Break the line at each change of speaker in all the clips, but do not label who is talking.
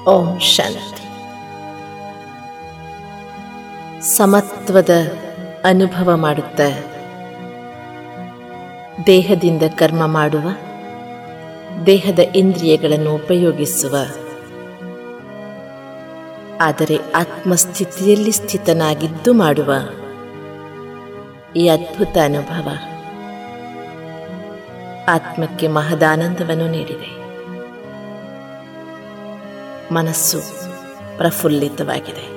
ಓಂ ಶಾಂತಿ ಸಮತ್ವದ ಅನುಭವ ಮಾಡುತ್ತ ದೇಹದಿಂದ ಕರ್ಮ ಮಾಡುವ ದೇಹದ ಇಂದ್ರಿಯಗಳನ್ನು ಉಪಯೋಗಿಸುವ ಆದರೆ ಆತ್ಮಸ್ಥಿತಿಯಲ್ಲಿ ಸ್ಥಿತನಾಗಿದ್ದು ಮಾಡುವ ಈ ಅದ್ಭುತ ಅನುಭವ ಆತ್ಮಕ್ಕೆ ಮಹದಾನಂದವನ್ನು ನೀಡಿದೆ ಮನಸ್ಸು ಪ್ರಫುಲ್ಲಿತವಾಗಿದೆ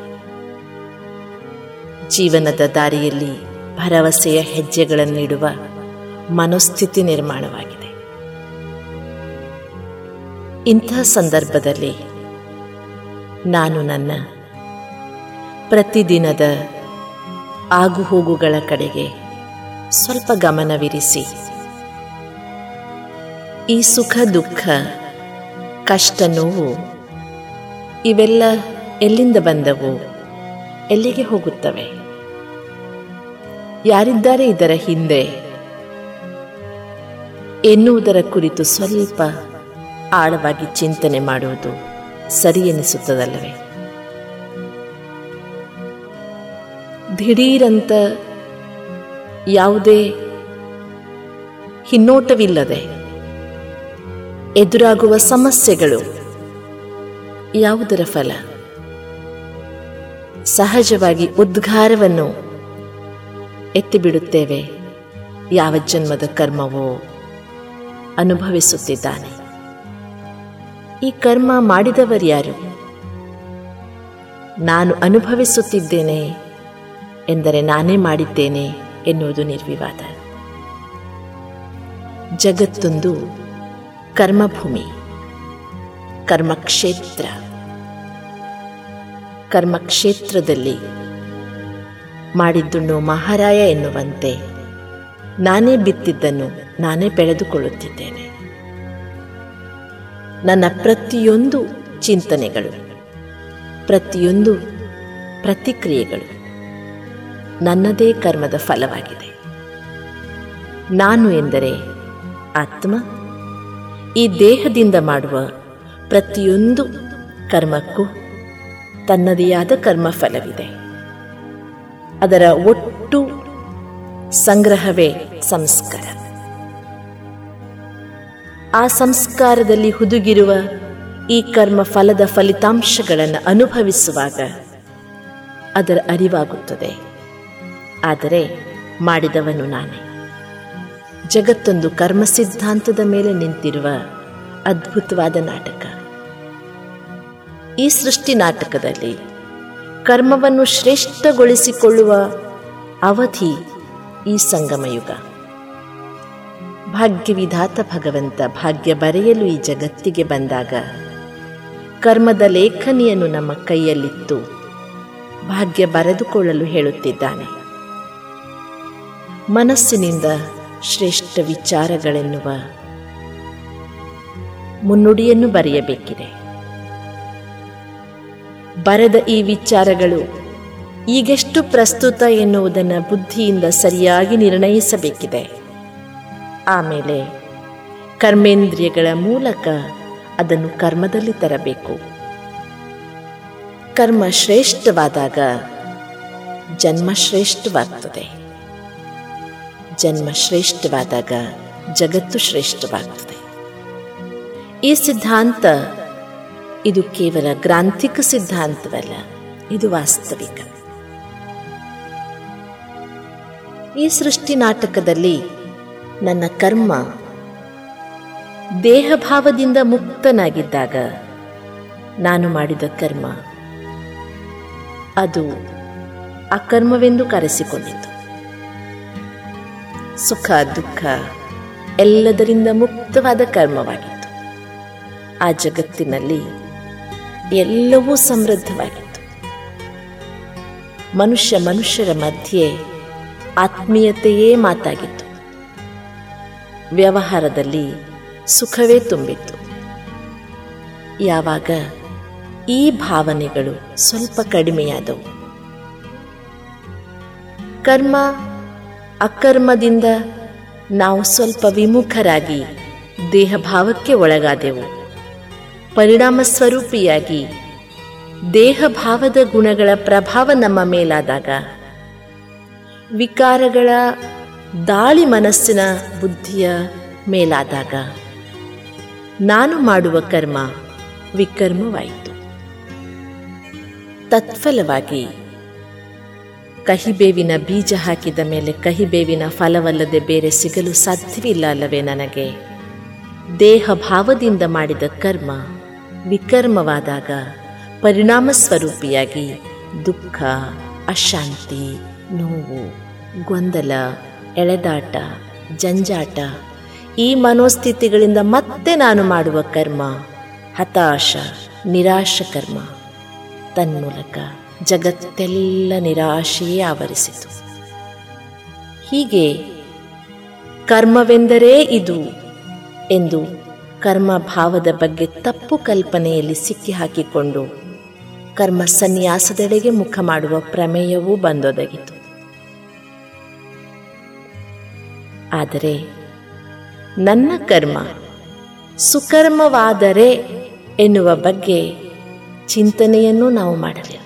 ಜೀವನದ ದಾರಿಯಲ್ಲಿ ಭರವಸೆಯ ಹೆಜ್ಜೆಗಳನ್ನಿಡುವ ಮನೋಸ್ಥಿತಿ ನಿರ್ಮಾಣವಾಗಿದೆ ಇಂಥ ಸಂದರ್ಭದಲ್ಲಿ ನಾನು ನನ್ನ ಪ್ರತಿದಿನದ ಆಗುಹೋಗುಗಳ ಕಡೆಗೆ ಸ್ವಲ್ಪ ಗಮನವಿರಿಸಿ ಈ ಸುಖ ದುಃಖ ಕಷ್ಟ ನೋವು ಇವೆಲ್ಲ ಎಲ್ಲಿಂದ ಬಂದವು ಎಲ್ಲಿಗೆ ಹೋಗುತ್ತವೆ ಯಾರಿದ್ದಾರೆ ಇದರ ಹಿಂದೆ ಎನ್ನುವುದರ ಕುರಿತು ಸ್ವಲ್ಪ ಆಳವಾಗಿ ಚಿಂತನೆ ಮಾಡುವುದು ಸರಿ ಎನಿಸುತ್ತದಲ್ಲವೇ ದಿಢೀರಂತ ಯಾವುದೇ ಹಿನ್ನೋಟವಿಲ್ಲದೆ ಎದುರಾಗುವ ಸಮಸ್ಯೆಗಳು ಯಾವುದರ ಫಲ ಸಹಜವಾಗಿ ಉದ್ಗಾರವನ್ನು ಎತ್ತಿಬಿಡುತ್ತೇವೆ ಯಾವ ಜನ್ಮದ ಕರ್ಮವೋ ಅನುಭವಿಸುತ್ತಿದ್ದಾನೆ ಈ ಕರ್ಮ ಮಾಡಿದವರ್ಯಾರು ನಾನು ಅನುಭವಿಸುತ್ತಿದ್ದೇನೆ ಎಂದರೆ ನಾನೇ ಮಾಡಿದ್ದೇನೆ ಎನ್ನುವುದು ನಿರ್ವಿವಾದ ಜಗತ್ತೊಂದು ಕರ್ಮಭೂಮಿ ಕರ್ಮಕ್ಷೇತ್ರ ಕರ್ಮಕ್ಷೇತ್ರದಲ್ಲಿ ಮಾಡಿದ್ದುಣ್ಣು ಮಹಾರಾಯ ಎನ್ನುವಂತೆ ನಾನೇ ಬಿತ್ತಿದ್ದನ್ನು ನಾನೇ ಬೆಳೆದುಕೊಳ್ಳುತ್ತಿದ್ದೇನೆ ನನ್ನ ಪ್ರತಿಯೊಂದು ಚಿಂತನೆಗಳು ಪ್ರತಿಯೊಂದು ಪ್ರತಿಕ್ರಿಯೆಗಳು ನನ್ನದೇ ಕರ್ಮದ ಫಲವಾಗಿದೆ ನಾನು ಎಂದರೆ ಆತ್ಮ ಈ ದೇಹದಿಂದ ಮಾಡುವ ಪ್ರತಿಯೊಂದು ಕರ್ಮಕ್ಕೂ ತನ್ನದೇ ಆದ ಕರ್ಮಫಲವಿದೆ ಅದರ ಒಟ್ಟು ಸಂಗ್ರಹವೇ ಸಂಸ್ಕಾರ ಆ ಸಂಸ್ಕಾರದಲ್ಲಿ ಹುದುಗಿರುವ ಈ ಕರ್ಮ ಫಲದ ಫಲಿತಾಂಶಗಳನ್ನು ಅನುಭವಿಸುವಾಗ ಅದರ ಅರಿವಾಗುತ್ತದೆ ಆದರೆ ಮಾಡಿದವನು ನಾನೇ ಜಗತ್ತೊಂದು ಕರ್ಮ ಸಿದ್ಧಾಂತದ ಮೇಲೆ ನಿಂತಿರುವ ಅದ್ಭುತವಾದ ನಾಟಕ ಈ ಸೃಷ್ಟಿ ನಾಟಕದಲ್ಲಿ ಕರ್ಮವನ್ನು ಶ್ರೇಷ್ಠಗೊಳಿಸಿಕೊಳ್ಳುವ ಅವಧಿ ಈ ಸಂಗಮಯುಗ ಭಾಗ್ಯವಿಧಾತ ಭಗವಂತ ಭಾಗ್ಯ ಬರೆಯಲು ಈ ಜಗತ್ತಿಗೆ ಬಂದಾಗ ಕರ್ಮದ ಲೇಖನಿಯನ್ನು ನಮ್ಮ ಕೈಯಲ್ಲಿತ್ತು ಭಾಗ್ಯ ಬರೆದುಕೊಳ್ಳಲು ಹೇಳುತ್ತಿದ್ದಾನೆ ಮನಸ್ಸಿನಿಂದ ಶ್ರೇಷ್ಠ ವಿಚಾರಗಳೆನ್ನುವ ಮುನ್ನುಡಿಯನ್ನು ಬರೆಯಬೇಕಿದೆ ಬರೆದ ಈ ವಿಚಾರಗಳು ಈಗೆಷ್ಟು ಪ್ರಸ್ತುತ ಎನ್ನುವುದನ್ನು ಬುದ್ಧಿಯಿಂದ ಸರಿಯಾಗಿ ನಿರ್ಣಯಿಸಬೇಕಿದೆ ಆಮೇಲೆ ಕರ್ಮೇಂದ್ರಿಯಗಳ ಮೂಲಕ ಅದನ್ನು ಕರ್ಮದಲ್ಲಿ ತರಬೇಕು ಕರ್ಮ ಶ್ರೇಷ್ಠವಾದಾಗ ಜನ್ಮ ಶ್ರೇಷ್ಠವಾಗ್ತದೆ ಜನ್ಮ ಶ್ರೇಷ್ಠವಾದಾಗ ಜಗತ್ತು ಶ್ರೇಷ್ಠವಾಗ್ತದೆ ಈ ಸಿದ್ಧಾಂತ ಇದು ಕೇವಲ ಗ್ರಾಂಥಿಕ ಸಿದ್ಧಾಂತವಲ್ಲ ಇದು ವಾಸ್ತವಿಕ ಈ ಸೃಷ್ಟಿ ನಾಟಕದಲ್ಲಿ ನನ್ನ ಕರ್ಮ ದೇಹಭಾವದಿಂದ ಮುಕ್ತನಾಗಿದ್ದಾಗ ನಾನು ಮಾಡಿದ ಕರ್ಮ ಅದು ಅಕರ್ಮವೆಂದು ಕರೆಸಿಕೊಂಡಿತು ಸುಖ ದುಃಖ ಎಲ್ಲದರಿಂದ ಮುಕ್ತವಾದ ಕರ್ಮವಾಗಿತ್ತು ಆ ಜಗತ್ತಿನಲ್ಲಿ ಎಲ್ಲವೂ ಸಮೃದ್ಧವಾಗಿತ್ತು ಮನುಷ್ಯ ಮನುಷ್ಯರ ಮಧ್ಯೆ ಆತ್ಮೀಯತೆಯೇ ಮಾತಾಗಿತ್ತು ವ್ಯವಹಾರದಲ್ಲಿ ಸುಖವೇ ತುಂಬಿತ್ತು ಯಾವಾಗ ಈ ಭಾವನೆಗಳು ಸ್ವಲ್ಪ ಕಡಿಮೆಯಾದವು ಕರ್ಮ ಅಕರ್ಮದಿಂದ ನಾವು ಸ್ವಲ್ಪ ವಿಮುಖರಾಗಿ ದೇಹಭಾವಕ್ಕೆ ಒಳಗಾದೆವು ಪರಿಣಾಮ ಸ್ವರೂಪಿಯಾಗಿ ದೇಹಭಾವದ ಗುಣಗಳ ಪ್ರಭಾವ ನಮ್ಮ ಮೇಲಾದಾಗ ವಿಕಾರಗಳ ದಾಳಿ ಮನಸ್ಸಿನ ಬುದ್ಧಿಯ ಮೇಲಾದಾಗ ನಾನು ಮಾಡುವ ಕರ್ಮ ವಿಕರ್ಮವಾಯಿತು ತತ್ಫಲವಾಗಿ ಕಹಿಬೇವಿನ ಬೀಜ ಹಾಕಿದ ಮೇಲೆ ಕಹಿಬೇವಿನ ಫಲವಲ್ಲದೆ ಬೇರೆ ಸಿಗಲು ಸಾಧ್ಯವಿಲ್ಲ ಅಲ್ಲವೇ ನನಗೆ ದೇಹ ಭಾವದಿಂದ ಮಾಡಿದ ಕರ್ಮ ವಿಕರ್ಮವಾದಾಗ ಪರಿಣಾಮ ಸ್ವರೂಪಿಯಾಗಿ ದುಃಖ ಅಶಾಂತಿ ನೋವು ಗೊಂದಲ ಎಳೆದಾಟ ಜಂಜಾಟ ಈ ಮನೋಸ್ಥಿತಿಗಳಿಂದ ಮತ್ತೆ ನಾನು ಮಾಡುವ ಕರ್ಮ ಹತಾಶ ನಿರಾಶ ಕರ್ಮ ತನ್ಮೂಲಕ ಜಗತ್ತೆಲ್ಲ ನಿರಾಶೆಯೇ ಆವರಿಸಿತು ಹೀಗೆ ಕರ್ಮವೆಂದರೇ ಇದು ಎಂದು ಕರ್ಮ ಭಾವದ ಬಗ್ಗೆ ತಪ್ಪು ಕಲ್ಪನೆಯಲ್ಲಿ ಸಿಕ್ಕಿ ಹಾಕಿಕೊಂಡು ಕರ್ಮ ಸನ್ಯಾಸದೆಡೆಗೆ ಮುಖ ಮಾಡುವ ಪ್ರಮೇಯವೂ ಬಂದೊದಗಿತು ಆದರೆ ನನ್ನ ಕರ್ಮ ಸುಕರ್ಮವಾದರೆ ಎನ್ನುವ ಬಗ್ಗೆ ಚಿಂತನೆಯನ್ನೂ ನಾವು ಮಾಡಲಿಲ್ಲ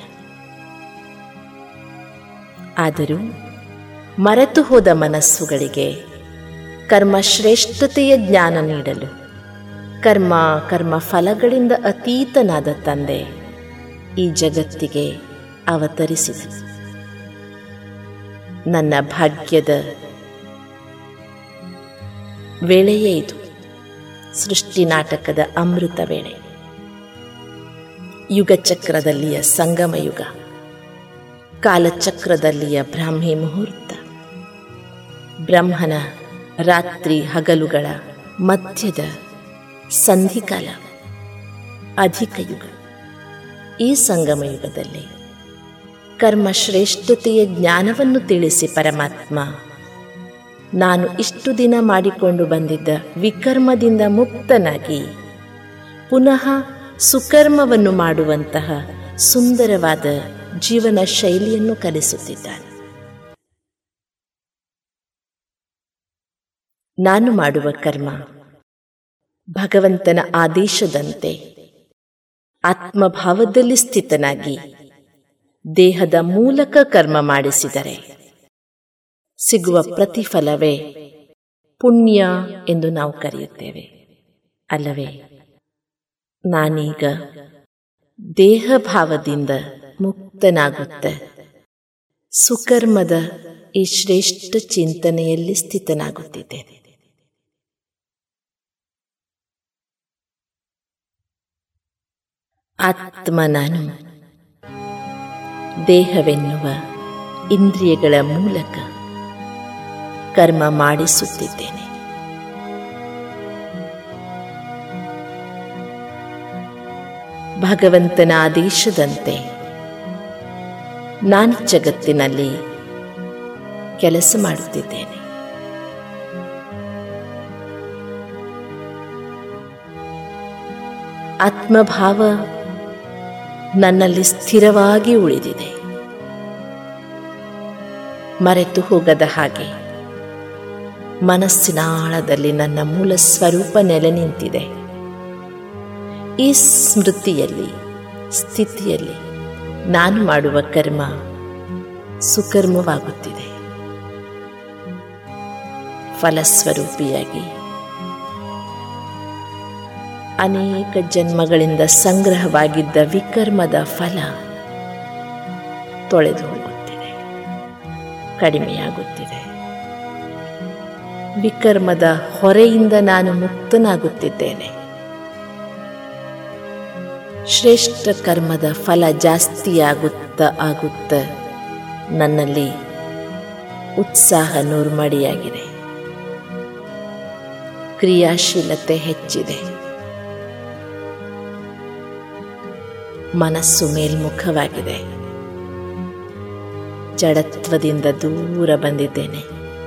ಆದರೂ ಮರೆತು ಹೋದ ಮನಸ್ಸುಗಳಿಗೆ ಕರ್ಮ ಶ್ರೇಷ್ಠತೆಯ ಜ್ಞಾನ ನೀಡಲು ಕರ್ಮ ಕರ್ಮ ಫಲಗಳಿಂದ ಅತೀತನಾದ ತಂದೆ ಈ ಜಗತ್ತಿಗೆ ಅವತರಿಸಿದ ನನ್ನ ಭಾಗ್ಯದ ವೇಳೆಯೇ ಇದು ಸೃಷ್ಟಿ ನಾಟಕದ ಅಮೃತ ವೇಳೆ ಯುಗಚಕ್ರದಲ್ಲಿಯ ಸಂಗಮ ಯುಗ ಕಾಲಚಕ್ರದಲ್ಲಿಯ ಬ್ರಾಹ್ಮಿ ಮುಹೂರ್ತ ಬ್ರಹ್ಮನ ರಾತ್ರಿ ಹಗಲುಗಳ ಮಧ್ಯದ ಸಂಧಿಕಾಲ ಅಧಿಕ ಯುಗ ಈ ಸಂಗಮ ಯುಗದಲ್ಲಿ ಕರ್ಮ ಶ್ರೇಷ್ಠತೆಯ ಜ್ಞಾನವನ್ನು ತಿಳಿಸಿ ಪರಮಾತ್ಮ ನಾನು ಇಷ್ಟು ದಿನ ಮಾಡಿಕೊಂಡು ಬಂದಿದ್ದ ವಿಕರ್ಮದಿಂದ ಮುಕ್ತನಾಗಿ ಪುನಃ ಸುಕರ್ಮವನ್ನು ಮಾಡುವಂತಹ ಸುಂದರವಾದ ಜೀವನ ಶೈಲಿಯನ್ನು ಕಲಿಸುತ್ತಿದ್ದಾನೆ ನಾನು ಮಾಡುವ ಕರ್ಮ ಭಗವಂತನ ಆದೇಶದಂತೆ ಆತ್ಮಭಾವದಲ್ಲಿ ಸ್ಥಿತನಾಗಿ ದೇಹದ ಮೂಲಕ ಕರ್ಮ ಮಾಡಿಸಿದರೆ ಸಿಗುವ ಪ್ರತಿಫಲವೇ ಪುಣ್ಯ ಎಂದು ನಾವು ಕರೆಯುತ್ತೇವೆ ಅಲ್ಲವೇ ನಾನೀಗ ದೇಹಭಾವದಿಂದ ಮುಕ್ತನಾಗುತ್ತ ಸುಕರ್ಮದ ಈ ಶ್ರೇಷ್ಠ ಚಿಂತನೆಯಲ್ಲಿ ಸ್ಥಿತನಾಗುತ್ತಿದ್ದೇನೆ ಆತ್ಮ ನಾನು ದೇಹವೆನ್ನುವ ಇಂದ್ರಿಯಗಳ ಮೂಲಕ ಕರ್ಮ ಮಾಡಿಸುತ್ತಿದ್ದೇನೆ ಭಗವಂತನ ಆದೇಶದಂತೆ ನಾನು ಜಗತ್ತಿನಲ್ಲಿ ಕೆಲಸ ಮಾಡುತ್ತಿದ್ದೇನೆ ಆತ್ಮಭಾವ ನನ್ನಲ್ಲಿ ಸ್ಥಿರವಾಗಿ ಉಳಿದಿದೆ ಮರೆತು ಹೋಗದ ಹಾಗೆ ಮನಸ್ಸಿನ ಆಳದಲ್ಲಿ ನನ್ನ ಮೂಲ ಸ್ವರೂಪ ನೆಲೆ ನಿಂತಿದೆ ಈ ಸ್ಮೃತಿಯಲ್ಲಿ ಸ್ಥಿತಿಯಲ್ಲಿ ನಾನು ಮಾಡುವ ಕರ್ಮ ಸುಕರ್ಮವಾಗುತ್ತಿದೆ ಫಲಸ್ವರೂಪಿಯಾಗಿ ಅನೇಕ ಜನ್ಮಗಳಿಂದ ಸಂಗ್ರಹವಾಗಿದ್ದ ವಿಕರ್ಮದ ಫಲ ತೊಳೆದು ಹೋಗುತ್ತಿದೆ ಕಡಿಮೆಯಾಗುತ್ತಿದೆ ವಿಕರ್ಮದ ಹೊರೆಯಿಂದ ನಾನು ಮುಕ್ತನಾಗುತ್ತಿದ್ದೇನೆ ಶ್ರೇಷ್ಠ ಕರ್ಮದ ಫಲ ಜಾಸ್ತಿಯಾಗುತ್ತ ಆಗುತ್ತ ನನ್ನಲ್ಲಿ ಉತ್ಸಾಹ ನೂರ್ಮಡಿಯಾಗಿದೆ ಕ್ರಿಯಾಶೀಲತೆ ಹೆಚ್ಚಿದೆ ಮನಸ್ಸು ಮೇಲ್ಮುಖವಾಗಿದೆ ಜಡತ್ವದಿಂದ ದೂರ ಬಂದಿದ್ದೇನೆ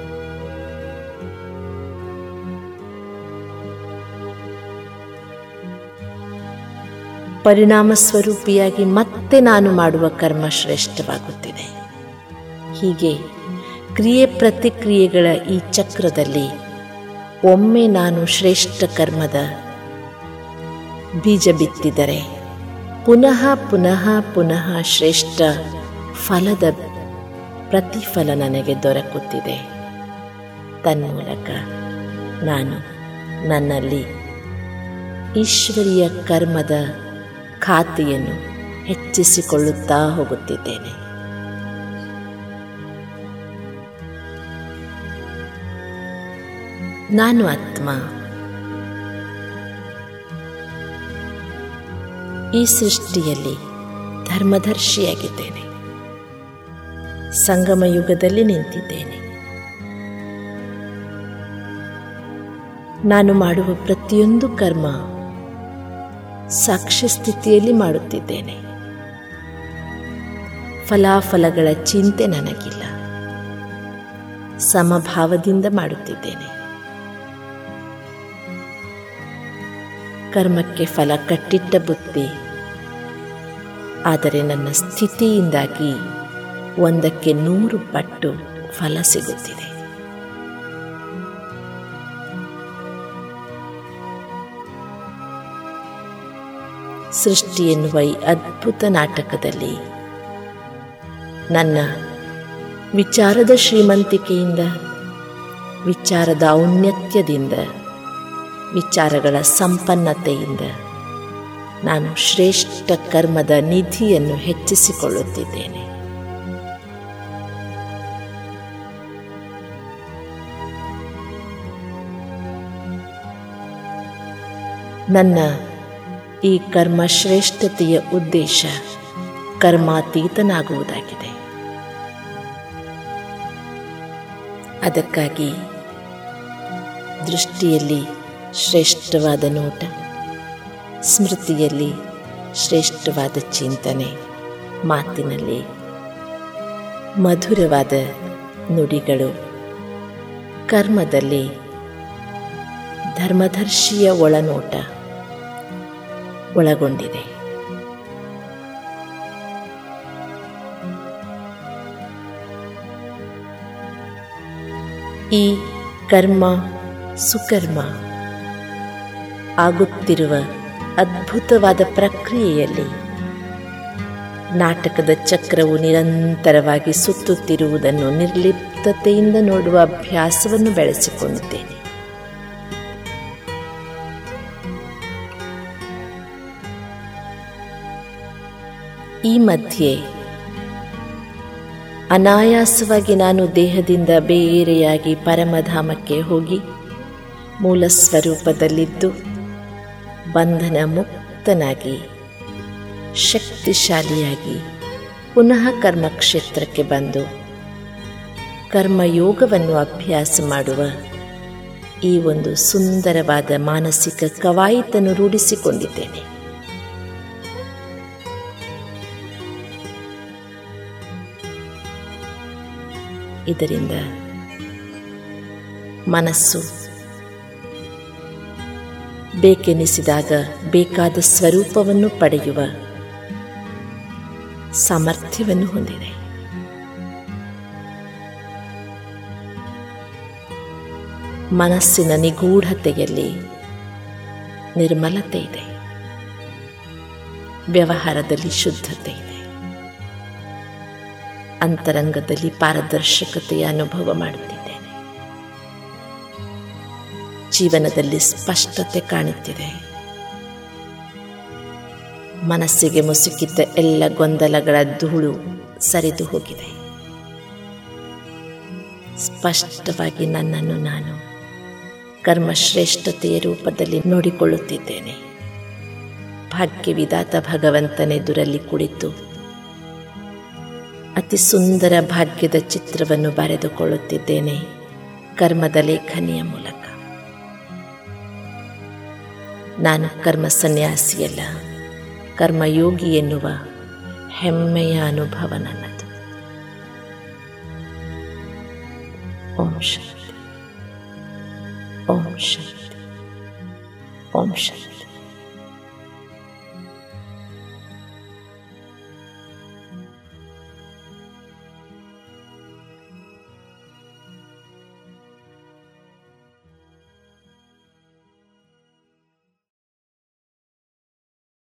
ಪರಿಣಾಮ ಸ್ವರೂಪಿಯಾಗಿ ಮತ್ತೆ ನಾನು ಮಾಡುವ ಕರ್ಮ ಶ್ರೇಷ್ಠವಾಗುತ್ತಿದೆ ಹೀಗೆ ಕ್ರಿಯೆ ಪ್ರತಿಕ್ರಿಯೆಗಳ ಈ ಚಕ್ರದಲ್ಲಿ ಒಮ್ಮೆ ನಾನು ಶ್ರೇಷ್ಠ ಕರ್ಮದ ಬೀಜ ಬಿತ್ತಿದರೆ ಪುನಃ ಪುನಃ ಪುನಃ ಶ್ರೇಷ್ಠ ಫಲದ ಪ್ರತಿಫಲ ನನಗೆ ದೊರಕುತ್ತಿದೆ ತನ್ಮೂಲಕ ನಾನು ನನ್ನಲ್ಲಿ ಈಶ್ವರೀಯ ಕರ್ಮದ ಖಾತೆಯನ್ನು ಹೆಚ್ಚಿಸಿಕೊಳ್ಳುತ್ತಾ ಹೋಗುತ್ತಿದ್ದೇನೆ ನಾನು ಆತ್ಮ ಈ ಸೃಷ್ಟಿಯಲ್ಲಿ ಧರ್ಮದರ್ಶಿಯಾಗಿದ್ದೇನೆ ಸಂಗಮ ಯುಗದಲ್ಲಿ ನಿಂತಿದ್ದೇನೆ ನಾನು ಮಾಡುವ ಪ್ರತಿಯೊಂದು ಕರ್ಮ ಸಾಕ್ಷ್ಯ ಸ್ಥಿತಿಯಲ್ಲಿ ಮಾಡುತ್ತಿದ್ದೇನೆ ಫಲಾಫಲಗಳ ಚಿಂತೆ ನನಗಿಲ್ಲ ಸಮಭಾವದಿಂದ ಮಾಡುತ್ತಿದ್ದೇನೆ ಕರ್ಮಕ್ಕೆ ಫಲ ಕಟ್ಟಿಟ್ಟ ಬುತ್ತಿ ಆದರೆ ನನ್ನ ಸ್ಥಿತಿಯಿಂದಾಗಿ ಒಂದಕ್ಕೆ ನೂರು ಪಟ್ಟು ಫಲ ಸಿಗುತ್ತಿದೆ ಸೃಷ್ಟಿ ಎನ್ನುವ ಈ ಅದ್ಭುತ ನಾಟಕದಲ್ಲಿ ನನ್ನ ವಿಚಾರದ ಶ್ರೀಮಂತಿಕೆಯಿಂದ ವಿಚಾರದ ಔನ್ನತ್ಯದಿಂದ ವಿಚಾರಗಳ ಸಂಪನ್ನತೆಯಿಂದ ನಾನು ಶ್ರೇಷ್ಠ ಕರ್ಮದ ನಿಧಿಯನ್ನು ಹೆಚ್ಚಿಸಿಕೊಳ್ಳುತ್ತಿದ್ದೇನೆ ನನ್ನ ಈ ಕರ್ಮ ಶ್ರೇಷ್ಠತೆಯ ಉದ್ದೇಶ ಕರ್ಮಾತೀತನಾಗುವುದಾಗಿದೆ ಅದಕ್ಕಾಗಿ ದೃಷ್ಟಿಯಲ್ಲಿ ಶ್ರೇಷ್ಠವಾದ ನೋಟ ಸ್ಮೃತಿಯಲ್ಲಿ ಶ್ರೇಷ್ಠವಾದ ಚಿಂತನೆ ಮಾತಿನಲ್ಲಿ ಮಧುರವಾದ ನುಡಿಗಳು ಕರ್ಮದಲ್ಲಿ ಧರ್ಮದರ್ಶಿಯ ಒಳನೋಟ ಒಳಗೊಂಡಿದೆ ಈ ಕರ್ಮ ಸುಕರ್ಮ ಆಗುತ್ತಿರುವ ಅದ್ಭುತವಾದ ಪ್ರಕ್ರಿಯೆಯಲ್ಲಿ ನಾಟಕದ ಚಕ್ರವು ನಿರಂತರವಾಗಿ ಸುತ್ತುತ್ತಿರುವುದನ್ನು ನಿರ್ಲಿಪ್ತತೆಯಿಂದ ನೋಡುವ ಅಭ್ಯಾಸವನ್ನು ಬೆಳೆಸಿಕೊಂಡಿದ್ದೇನೆ ಈ ಮಧ್ಯೆ ಅನಾಯಾಸವಾಗಿ ನಾನು ದೇಹದಿಂದ ಬೇರೆಯಾಗಿ ಪರಮಧಾಮಕ್ಕೆ ಹೋಗಿ ಮೂಲ ಸ್ವರೂಪದಲ್ಲಿದ್ದು ಬಂಧನ ಮುಕ್ತನಾಗಿ ಶಕ್ತಿಶಾಲಿಯಾಗಿ ಪುನಃ ಕರ್ಮಕ್ಷೇತ್ರಕ್ಕೆ ಬಂದು ಕರ್ಮಯೋಗವನ್ನು ಅಭ್ಯಾಸ ಮಾಡುವ ಈ ಒಂದು ಸುಂದರವಾದ ಮಾನಸಿಕ ಕವಾಯಿತನ್ನು ರೂಢಿಸಿಕೊಂಡಿದ್ದೇನೆ ಇದರಿಂದ ಮನಸ್ಸು ಬೇಕೆನಿಸಿದಾಗ ಬೇಕಾದ ಸ್ವರೂಪವನ್ನು ಪಡೆಯುವ ಸಾಮರ್ಥ್ಯವನ್ನು ಹೊಂದಿದೆ ಮನಸ್ಸಿನ ನಿಗೂಢತೆಯಲ್ಲಿ ನಿರ್ಮಲತೆ ಇದೆ ವ್ಯವಹಾರದಲ್ಲಿ ಶುದ್ಧತೆ ಇದೆ ಅಂತರಂಗದಲ್ಲಿ ಪಾರದರ್ಶಕತೆಯ ಅನುಭವ ಮಾಡುತ್ತಿದ್ದೇನೆ ಜೀವನದಲ್ಲಿ ಸ್ಪಷ್ಟತೆ ಕಾಣುತ್ತಿದೆ ಮನಸ್ಸಿಗೆ ಮುಸುಕಿದ್ದ ಎಲ್ಲ ಗೊಂದಲಗಳ ಧೂಳು ಸರಿದು ಹೋಗಿದೆ ಸ್ಪಷ್ಟವಾಗಿ ನನ್ನನ್ನು ನಾನು ಕರ್ಮಶ್ರೇಷ್ಠತೆಯ ರೂಪದಲ್ಲಿ ನೋಡಿಕೊಳ್ಳುತ್ತಿದ್ದೇನೆ ಭಾಗ್ಯವಿದಾತ ಭಗವಂತನೆದುರಲ್ಲಿ ಕುಳಿತು ಅತಿ ಸುಂದರ ಭಾಗ್ಯದ ಚಿತ್ರವನ್ನು ಬರೆದುಕೊಳ್ಳುತ್ತಿದ್ದೇನೆ ಕರ್ಮದ ಲೇಖನಿಯ ಮೂಲಕ ನಾನು ಕರ್ಮ ಸನ್ಯಾಸಿಯಲ್ಲ ಕರ್ಮಯೋಗಿ ಎನ್ನುವ ಹೆಮ್ಮೆಯ ಅನುಭವ ನನ್ನದು ಓಂ ಶಾಂತಿ ಓಂ ಶಾಂತಿ ಓಂ ಶಾಂತಿ